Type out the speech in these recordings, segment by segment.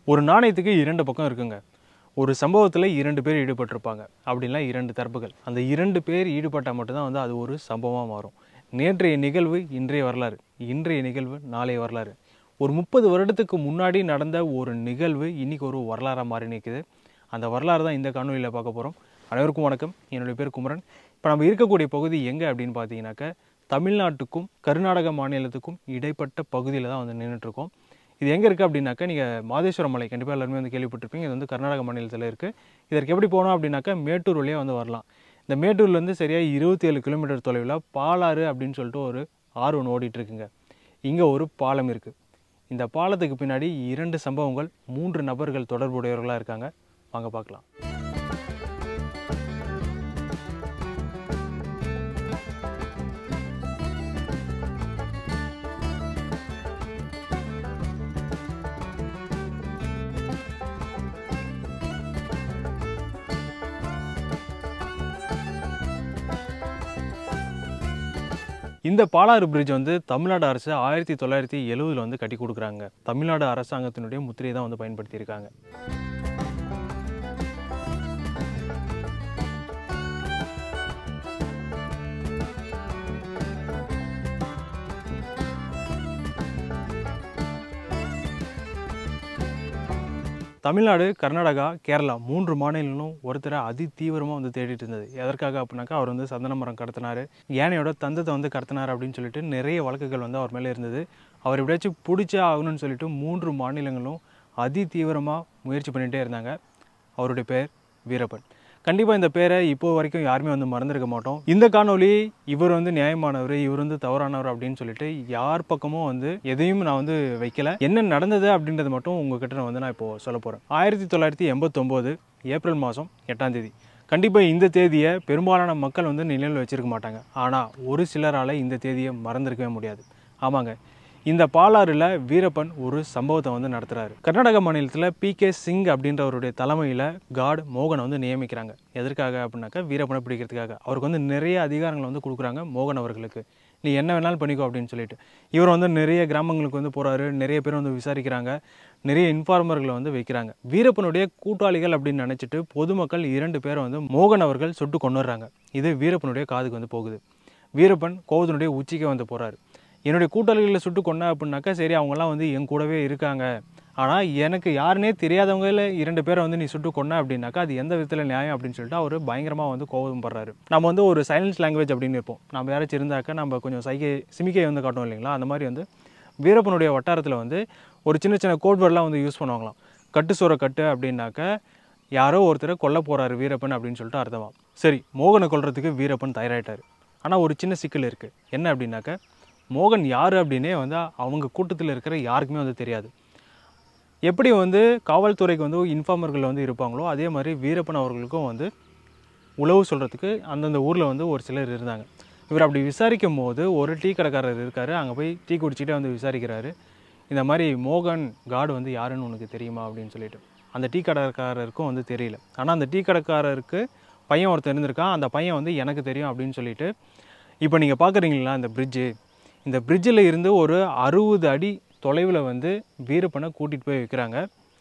ஒரு நாணயத்துக்கு இரண்டு பக்கம் இருக்குங்க ஒரு சம்பவத்தில் இரண்டு பேர் ஈடுபட்டிருப்பாங்க அப்படின்னா இரண்டு தரப்புகள் அந்த இரண்டு பேர் ஈடுபட்டால் மட்டும்தான் வந்து அது ஒரு சம்பவமாக மாறும் நேற்றைய நிகழ்வு இன்றைய வரலாறு இன்றைய நிகழ்வு நாளைய வரலாறு ஒரு முப்பது வருடத்துக்கு முன்னாடி நடந்த ஒரு நிகழ்வு இன்னைக்கு ஒரு வரலாறாக மாறி நிற்குது அந்த வரலாறு தான் இந்த காணொலியில் பார்க்க போகிறோம் அனைவருக்கும் வணக்கம் என்னுடைய பேர் குமரன் இப்போ நம்ம இருக்கக்கூடிய பகுதி எங்கே அப்படின்னு பார்த்தீங்கன்னாக்கா தமிழ்நாட்டுக்கும் கர்நாடக மாநிலத்துக்கும் இடைப்பட்ட பகுதியில் தான் வந்து நின்றுட்டுருக்கோம் இது எங்கே இருக்குது அப்படின்னாக்கா நீங்கள் மாதேஸ்வரம் மலை கண்டிப்பாக எல்லாருமே வந்து கேள்விப்பட்டிருப்பீங்க இது வந்து கர்நாடக மாநிலத்தில் இருக்குது இதற்கு எப்படி போனோம் அப்படின்னாக்கா மேட்டூர் வழியாக வந்து வரலாம் இந்த மேட்டூர்லேருந்து சரியாக இருபத்தி ஏழு கிலோமீட்டர் தொலைவில் பாலாறு அப்படின்னு சொல்லிட்டு ஒரு ஆறு ஒன்று ஓடிட்டு இருக்குங்க இங்கே ஒரு பாலம் இருக்குது இந்த பாலத்துக்கு பின்னாடி இரண்டு சம்பவங்கள் மூன்று நபர்கள் தொடர்புடையவர்களாக இருக்காங்க வாங்க பார்க்கலாம் இந்த பாலாறு பிரிட்ஜ் வந்து தமிழ்நாடு அரசு ஆயிரத்தி தொள்ளாயிரத்தி எழுவதுல வந்து கட்டி கொடுக்குறாங்க தமிழ்நாடு அரசாங்கத்தினுடைய முத்திரையை தான் வந்து பயன்படுத்தியிருக்காங்க தமிழ்நாடு கர்நாடகா கேரளா மூன்று மாநிலங்களும் ஒருத்தரை அதி தீவிரமாக வந்து தேடிட்டு இருந்தது எதற்காக அப்படின்னாக்கா அவர் வந்து சந்தன மரம் கடத்தினார் யானையோட தந்தத்தை வந்து கடத்தினார் அப்படின்னு சொல்லிட்டு நிறைய வழக்குகள் வந்து அவர் மேலே இருந்தது அவர் எப்படியாச்சும் பிடிச்சே ஆகணும்னு சொல்லிட்டு மூன்று மாநிலங்களும் அதி தீவிரமாக முயற்சி பண்ணிகிட்டே இருந்தாங்க அவருடைய பேர் வீரப்பன் கண்டிப்பாக இந்த பேரை இப்போ வரைக்கும் யாருமே வந்து மறந்துருக்க மாட்டோம் இந்த காணொளி இவர் வந்து நியாயமானவர் இவர் வந்து தவறானவர் அப்படின்னு சொல்லிட்டு யார் பக்கமும் வந்து எதையும் நான் வந்து வைக்கல என்ன நடந்தது அப்படின்றது மட்டும் உங்ககிட்ட நான் வந்து நான் இப்போ சொல்ல போகிறேன் ஆயிரத்தி தொள்ளாயிரத்தி எண்பத்தொம்போது ஏப்ரல் மாதம் எட்டாம் தேதி கண்டிப்பாக இந்த தேதியை பெரும்பாலான மக்கள் வந்து நினைவில் வச்சிருக்க மாட்டாங்க ஆனால் ஒரு சிலரால் இந்த தேதியை மறந்துருக்கவே முடியாது ஆமாங்க இந்த பாலாறில் வீரப்பன் ஒரு சம்பவத்தை வந்து நடத்துகிறாரு கர்நாடக மாநிலத்தில் பி கே சிங் அப்படின்றவருடைய தலைமையில் காட் மோகனை வந்து நியமிக்கிறாங்க எதற்காக அப்படின்னாக்கா வீரப்பனை பிடிக்கிறதுக்காக அவருக்கு வந்து நிறைய அதிகாரங்களை வந்து கொடுக்குறாங்க மோகன் அவர்களுக்கு நீ என்ன வேணாலும் பண்ணிக்கோ அப்படின்னு சொல்லிட்டு இவர் வந்து நிறைய கிராமங்களுக்கு வந்து போகிறாரு நிறைய பேர் வந்து விசாரிக்கிறாங்க நிறைய இன்ஃபார்மர்களை வந்து வைக்கிறாங்க வீரப்பனுடைய கூட்டாளிகள் அப்படின்னு நினச்சிட்டு பொதுமக்கள் இரண்டு பேரை வந்து மோகன் அவர்கள் சுட்டு கொண்டுடுறாங்க இது வீரப்பனுடைய காதுக்கு வந்து போகுது வீரப்பன் கோவத்தினுடைய உச்சிக்கு வந்து போகிறாரு என்னுடைய கூட்டாளிகளை சுட்டு கொண்டா அப்படின்னாக்கா சரி அவங்கெல்லாம் வந்து என் கூடவே இருக்காங்க ஆனால் எனக்கு யாருனே தெரியாதவங்கள இரண்டு பேரை வந்து நீ சுட்டு கொன்ன அப்படின்னாக்கா அது எந்த விதத்தில் நியாயம் அப்படின்னு சொல்லிட்டு அவர் பயங்கரமாக வந்து கோபம் படுறாரு நம்ம வந்து ஒரு சைலன்ஸ் லாங்குவேஜ் அப்படின்னு இருப்போம் நம்ம யாராச்சும் இருந்தாக்கா நம்ம கொஞ்சம் சைகை சிமிக்கை வந்து காட்டணும் இல்லைங்களா அந்த மாதிரி வந்து வீரப்பனுடைய வட்டாரத்தில் வந்து ஒரு சின்ன சின்ன கோட் வேர்ட்லாம் வந்து யூஸ் பண்ணுவாங்களாம் கட்டு சோற கட்டு அப்படின்னாக்கா யாரோ ஒருத்தரை கொல்ல போகிறாரு வீரப்பன் அப்படின்னு சொல்லிட்டு அர்த்தமா சரி மோகனை கொல்றதுக்கு வீரப்பன் தயாராகிட்டார் ஆனால் ஒரு சின்ன சிக்கல் இருக்குது என்ன அப்படின்னாக்கா மோகன் யார் அப்படின்னே வந்து அவங்க கூட்டத்தில் இருக்கிற யாருக்குமே வந்து தெரியாது எப்படி வந்து காவல்துறைக்கு வந்து இன்ஃபார்மர்கள் வந்து இருப்பாங்களோ அதே மாதிரி வீரப்பன் அவர்களுக்கும் வந்து உளவு சொல்கிறதுக்கு அந்தந்த ஊரில் வந்து ஒரு சிலர் இருந்தாங்க இவர் அப்படி விசாரிக்கும் போது ஒரு டீ கடைக்காரர் இருக்கார் அங்கே போய் டீ குடிச்சிட்டே வந்து விசாரிக்கிறாரு இந்த மாதிரி மோகன் காடு வந்து யாருன்னு உனக்கு தெரியுமா அப்படின்னு சொல்லிட்டு அந்த டீ கடைக்காரருக்கும் வந்து தெரியல ஆனால் அந்த டீ கடைக்காரருக்கு பையன் ஒருத்தர் இருந்திருக்கான் அந்த பையன் வந்து எனக்கு தெரியும் அப்படின்னு சொல்லிட்டு இப்போ நீங்கள் பார்க்குறீங்களா இந்த பிரிட்ஜு இந்த பிரிட்ஜில் இருந்து ஒரு அறுபது அடி தொலைவில் வந்து வீரப்பனை கூட்டிகிட்டு போய் வைக்கிறாங்க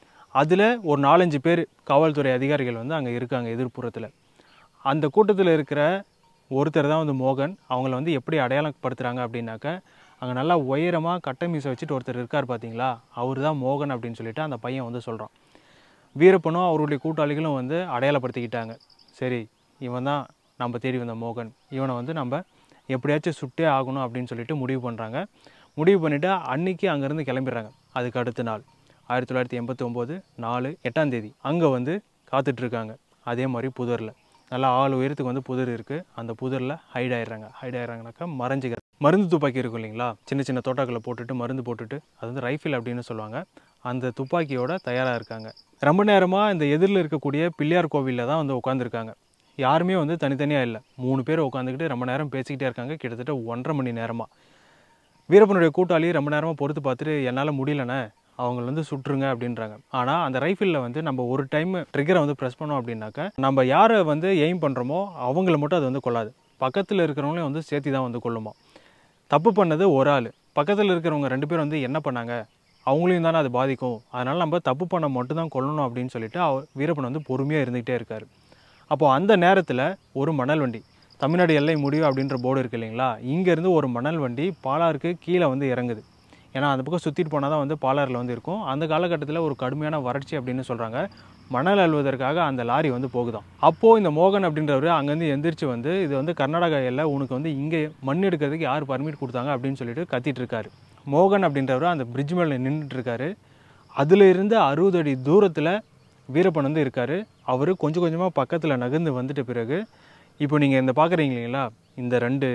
அதில் ஒரு நாலஞ்சு பேர் காவல்துறை அதிகாரிகள் வந்து அங்கே இருக்காங்க எதிர்ப்புறத்தில் அந்த கூட்டத்தில் இருக்கிற ஒருத்தர் தான் வந்து மோகன் அவங்கள வந்து எப்படி அடையாளப்படுத்துகிறாங்க அப்படின்னாக்க அங்கே நல்லா உயரமாக கட்டை மீசை வச்சுட்டு ஒருத்தர் இருக்கார் பார்த்தீங்களா அவர் தான் மோகன் அப்படின்னு சொல்லிட்டு அந்த பையன் வந்து சொல்கிறான் வீரப்பனும் அவருடைய கூட்டாளிகளும் வந்து அடையாளப்படுத்திக்கிட்டாங்க சரி இவன் தான் நம்ம தேடி வந்த மோகன் இவனை வந்து நம்ம எப்படியாச்சும் சுட்டே ஆகணும் அப்படின்னு சொல்லிட்டு முடிவு பண்ணுறாங்க முடிவு பண்ணிவிட்டு அன்னைக்கு அங்கேருந்து கிளம்பிடுறாங்க அதுக்கு அடுத்த நாள் ஆயிரத்தி தொள்ளாயிரத்தி எண்பத்தி ஒம்பது நாலு எட்டாம் தேதி அங்கே வந்து காத்துட்ருக்காங்க அதே மாதிரி புதரில் நல்லா ஆள் உயரத்துக்கு வந்து புதர் இருக்குது அந்த புதரில் ஹைட் ஆயிடுறாங்க ஹைட் ஆயிடுறாங்கனாக்கா மறைஞ்சிக்கிற மருந்து துப்பாக்கி இருக்கும் இல்லைங்களா சின்ன சின்ன தோட்டாக்களை போட்டுட்டு மருந்து போட்டுட்டு அது வந்து ரைஃபிள் அப்படின்னு சொல்லுவாங்க அந்த துப்பாக்கியோட தயாராக இருக்காங்க ரொம்ப நேரமாக இந்த எதிரில் இருக்கக்கூடிய பிள்ளையார் கோவிலில் தான் வந்து உட்காந்துருக்காங்க யாருமே வந்து தனித்தனியாக இல்லை மூணு பேர் உட்காந்துக்கிட்டு ரொம்ப நேரம் பேசிக்கிட்டே இருக்காங்க கிட்டத்தட்ட ஒன்றரை மணி நேரமாக வீரப்பனுடைய கூட்டாளி ரொம்ப நேரமாக பொறுத்து பார்த்துட்டு என்னால் முடியலண்ணே அவங்கள வந்து சுட்டுருங்க அப்படின்றாங்க ஆனால் அந்த ரைஃபிளில் வந்து நம்ம ஒரு டைம் ட்ரிகரை வந்து ப்ரெஸ் பண்ணோம் அப்படின்னாக்கா நம்ம யாரை வந்து எய்ம் பண்ணுறோமோ அவங்கள மட்டும் அது வந்து கொள்ளாது பக்கத்தில் இருக்கிறவங்களையும் வந்து சேர்த்து தான் வந்து கொள்ளுமா தப்பு பண்ணது ஒரு ஆள் பக்கத்தில் இருக்கிறவங்க ரெண்டு பேரும் வந்து என்ன பண்ணாங்க அவங்களையும் தானே அது பாதிக்கும் அதனால் நம்ம தப்பு பண்ண மட்டும்தான் கொல்லணும் அப்படின்னு சொல்லிட்டு அவர் வீரப்பன் வந்து பொறுமையாக இருந்துகிட்டே இருக்கார் அப்போது அந்த நேரத்தில் ஒரு மணல் வண்டி தமிழ்நாடு எல்லை முடிவு அப்படின்ற போர்டு இருக்குது இல்லைங்களா இங்கேருந்து ஒரு மணல் வண்டி பாலாருக்கு கீழே வந்து இறங்குது ஏன்னா அந்த பக்கம் சுற்றிட்டு போனால் தான் வந்து பாலாறில் வந்து இருக்கும் அந்த காலகட்டத்தில் ஒரு கடுமையான வறட்சி அப்படின்னு சொல்கிறாங்க மணல் அள்ளுவதற்காக அந்த லாரி வந்து போகுதாம் அப்போது இந்த மோகன் அப்படின்றவர் அங்கேருந்து எந்திரிச்சு வந்து இது வந்து கர்நாடகா எல்லை உனக்கு வந்து இங்கே மண் எடுக்கிறதுக்கு யார் பர்மிட் கொடுத்தாங்க அப்படின்னு சொல்லிட்டு கத்திட்டு இருக்காரு மோகன் அப்படின்றவர் அந்த பிரிட்ஜ் மேலே நின்றுட்டு இருக்காரு அதில் இருந்து அறுபது அடி தூரத்தில் வீரப்பன் வந்து இருக்கார் அவர் கொஞ்சம் கொஞ்சமாக பக்கத்தில் நகர்ந்து வந்துட்ட பிறகு இப்போ நீங்கள் இந்த பார்க்குறீங்க இல்லைங்களா இந்த ரெண்டு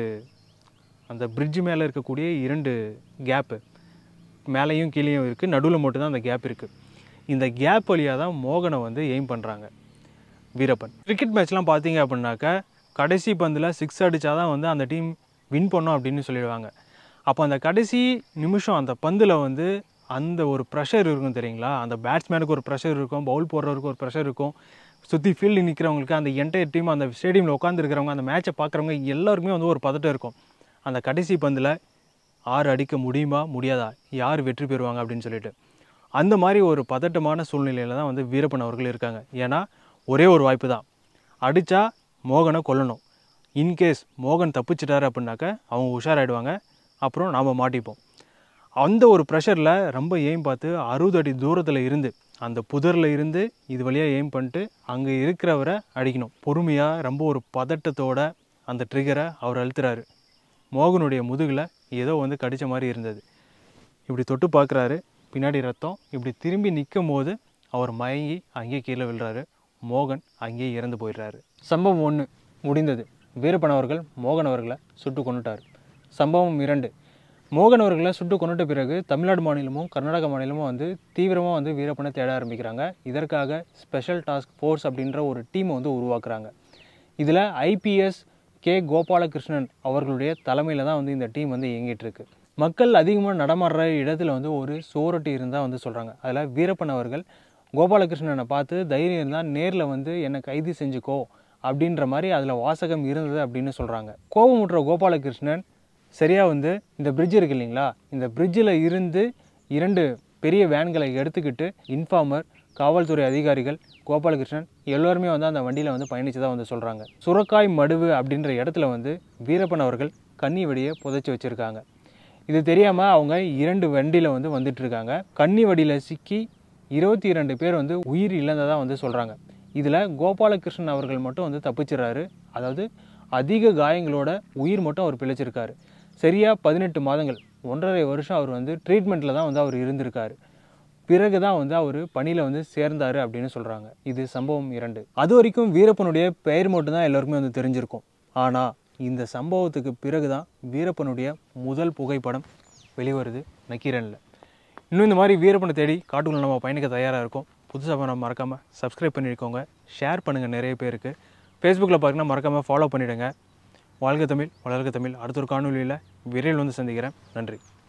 அந்த பிரிட்ஜ் மேலே இருக்கக்கூடிய இரண்டு கேப்பு மேலேயும் கீழேயும் இருக்குது நடுவில் மட்டும்தான் அந்த கேப் இருக்குது இந்த கேப் வழியாக தான் மோகனை வந்து எய்ம் பண்ணுறாங்க வீரப்பன் கிரிக்கெட் மேட்ச்லாம் பார்த்தீங்க அப்படின்னாக்கா கடைசி பந்தில் சிக்ஸ் அடித்தா தான் வந்து அந்த டீம் வின் பண்ணோம் அப்படின்னு சொல்லிடுவாங்க அப்போ அந்த கடைசி நிமிஷம் அந்த பந்தில் வந்து அந்த ஒரு ப்ரெஷர் இருக்கும் தெரியுங்களா அந்த பேட்ஸ்மேனுக்கு ஒரு ப்ரெஷர் இருக்கும் பவுல் போடுறவருக்கு ஒரு ப்ரெஷர் இருக்கும் சுற்றி ஃபீல்டு நிற்கிறவங்களுக்கு அந்த என்டையர் டீம் அந்த ஸ்டேடியமில் உட்காந்துருக்கிறவங்க அந்த மேட்சை பார்க்குறவங்க எல்லாருக்குமே வந்து ஒரு பதட்டம் இருக்கும் அந்த கடைசி பந்தில் ஆறு அடிக்க முடியுமா முடியாதா யார் வெற்றி பெறுவாங்க அப்படின்னு சொல்லிட்டு அந்த மாதிரி ஒரு பதட்டமான சூழ்நிலையில் தான் வந்து வீரப்பன் அவர்கள் இருக்காங்க ஏன்னா ஒரே ஒரு வாய்ப்பு தான் அடித்தா மோகனை கொல்லணும் இன்கேஸ் மோகன் தப்பிச்சிட்டாரு அப்படின்னாக்க அவங்க உஷாராயிடுவாங்க அப்புறம் நாம் மாட்டிப்போம் அந்த ஒரு ப்ரெஷரில் ரொம்ப எய்ம் பார்த்து அறுபது அடி தூரத்தில் இருந்து அந்த புதரில் இருந்து இது வழியாக எய்ம் பண்ணிட்டு அங்கே இருக்கிறவரை அடிக்கணும் பொறுமையாக ரொம்ப ஒரு பதட்டத்தோட அந்த ட்ரிகரை அவர் அழுத்துறாரு மோகனுடைய முதுகில் ஏதோ வந்து கடித்த மாதிரி இருந்தது இப்படி தொட்டு பார்க்குறாரு பின்னாடி ரத்தம் இப்படி திரும்பி நிற்கும் போது அவர் மயங்கி அங்கேயே கீழே விழுறாரு மோகன் அங்கேயே இறந்து போயிடுறாரு சம்பவம் ஒன்று முடிந்தது வீரப்பன் அவர்கள் மோகன் அவர்களை சுட்டு கொண்டுட்டார் சம்பவம் இரண்டு மோகன் அவர்களை சுட்டு கொண்டுட்ட பிறகு தமிழ்நாடு மாநிலமும் கர்நாடக மாநிலமும் வந்து தீவிரமாக வந்து வீரப்பனை தேட ஆரம்பிக்கிறாங்க இதற்காக ஸ்பெஷல் டாஸ்க் ஃபோர்ஸ் அப்படின்ற ஒரு டீமை வந்து உருவாக்குறாங்க இதில் ஐபிஎஸ் கே கோபாலகிருஷ்ணன் அவர்களுடைய தலைமையில் தான் வந்து இந்த டீம் வந்து இயங்கிட்டு இருக்கு மக்கள் அதிகமாக நடமாடுற இடத்துல வந்து ஒரு சோரட்டி இருந்தால் வந்து சொல்கிறாங்க அதில் வீரப்பன் அவர்கள் கோபாலகிருஷ்ணனை பார்த்து தைரியம் இருந்தால் நேரில் வந்து என்னை கைது செஞ்சுக்கோ அப்படின்ற மாதிரி அதில் வாசகம் இருந்தது அப்படின்னு சொல்கிறாங்க கோபமுற்ற கோபாலகிருஷ்ணன் சரியாக வந்து இந்த பிரிட்ஜ் இருக்கு இல்லைங்களா இந்த பிரிட்ஜில் இருந்து இரண்டு பெரிய வேன்களை எடுத்துக்கிட்டு இன்ஃபார்மர் காவல்துறை அதிகாரிகள் கோபாலகிருஷ்ணன் எல்லோருமே வந்து அந்த வண்டியில் வந்து பயணிச்சதா வந்து சொல்கிறாங்க சுரக்காய் மடுவு அப்படின்ற இடத்துல வந்து வீரப்பன் அவர்கள் கன்னி வெடியை புதைச்சி வச்சுருக்காங்க இது தெரியாமல் அவங்க இரண்டு வண்டியில் வந்து வந்துட்டு இருக்காங்க கன்னி வடியில் சிக்கி இருபத்தி இரண்டு பேர் வந்து உயிர் இழந்ததாக வந்து சொல்கிறாங்க இதில் கோபாலகிருஷ்ணன் அவர்கள் மட்டும் வந்து தப்பிச்சிடுறாரு அதாவது அதிக காயங்களோட உயிர் மட்டும் அவர் பிழைச்சிருக்காரு சரியாக பதினெட்டு மாதங்கள் ஒன்றரை வருஷம் அவர் வந்து ட்ரீட்மெண்ட்டில் தான் வந்து அவர் இருந்திருக்காரு பிறகு தான் வந்து அவர் பணியில் வந்து சேர்ந்தார் அப்படின்னு சொல்கிறாங்க இது சம்பவம் இரண்டு அது வரைக்கும் வீரப்பனுடைய பெயர் மட்டும்தான் எல்லாருக்குமே வந்து தெரிஞ்சிருக்கும் ஆனால் இந்த சம்பவத்துக்கு பிறகு தான் வீரப்பனுடைய முதல் புகைப்படம் வெளிவருது நக்கீரனில் இன்னும் இந்த மாதிரி வீரப்பனை தேடி காட்டுக்குள்ள நம்ம பயணிக்க தயாராக இருக்கும் புதுசாக நம்ம மறக்காமல் சப்ஸ்கிரைப் பண்ணியிருக்கோங்க ஷேர் பண்ணுங்கள் நிறைய பேருக்கு ஃபேஸ்புக்கில் பார்த்தீங்கன்னா மறக்காமல் ஃபாலோ பண்ணிவிடுங்க வாழ்க தமிழ் வளர்க தமிழ் அடுத்த ஒரு காணொலியில் விரைவில் வந்து சந்திக்கிறேன் நன்றி